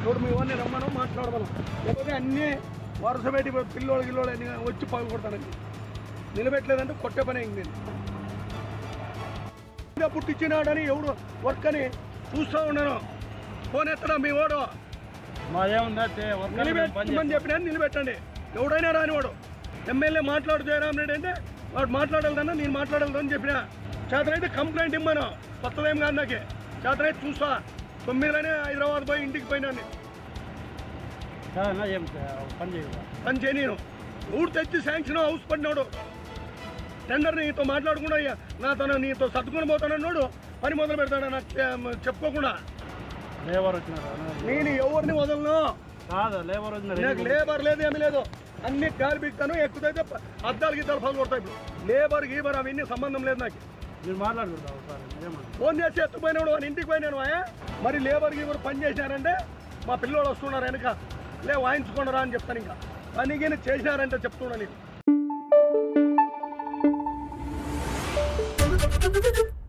చూడు మీ వాడిని రమ్మను మాట్లాడమను లేకపోతే అన్నీ వరుస పెట్టి పిల్లోడు గిల్లోడు అన్ని వచ్చి పగలు కొడతానండి నిలబెట్టలేదంటే కొట్టే పని అయింది నేను ఇలా పుట్టించినాడని ఎవడు వర్క్ అని చూస్తూ ఉన్నాను ఫోన్ ఎత్తడా మీ వాడు మాదేముందా వర్కర్ పని నిలబెట్టమని చెప్పినా నిలబెట్టండి ఎవడైనా రానివాడు ఎమ్మెల్యే మాట్లాడు జయరామ్ రెడ్డి అంటే వాడు మాట్లాడాలన్నా నేను మాట్లాడాలని చెప్పిన చేతనైతే కంప్లైంట్ ఇమ్మను కొత్తదేం కాదు నాకే చేతనైతే చూస్తా తొమ్మిదిలోనే హైదరాబాద్ పోయి ఇంటికి పోయినాను చేస్తా ఏం చే- పని చేయదా పని చేయ నేను ఊరు తెచ్చి శాంక్షన్ హౌస్ పడినాడు టెండర్ నీతో మాట్లాడకుండా అయ్యా నా తను నీతో సర్దుకొని పోతానన్నాడు పని మొదలు పెడతాడు నాకు చె- చెప్పుకోకుండా లేబర్ వచ్చినారు నేను ఎవరిని వదలను కాదు లేబర్ నాకు వచ్చినారు లేబర్ లేదు ఏమీ లేదు అన్ని గాలి బిక్తాను ఎక్కువైతే ప- అద్దాలు గిద్దాలు పగలు కొడతాయి ఇప్పుడు లేబర్ గీబర్ అవన్నీ సంబంధం లేదు నాకు మీరు మాట్లాడుకుంటా ఒకసారి ఏమన్నా ఫోన్ చేసి ఎత్తుపోయినాడు వాని ఇంటికి పోయినాను ఆయా మరి లేబర్ గీబర్ పని చేశారంటే మా పిల్లోడు వస్తున్నారు వెనక లే వాయించుకున్నారా అని చెప్తాను ఇంకా పని గిని చేశారంటే చెప్తున్నా నీకు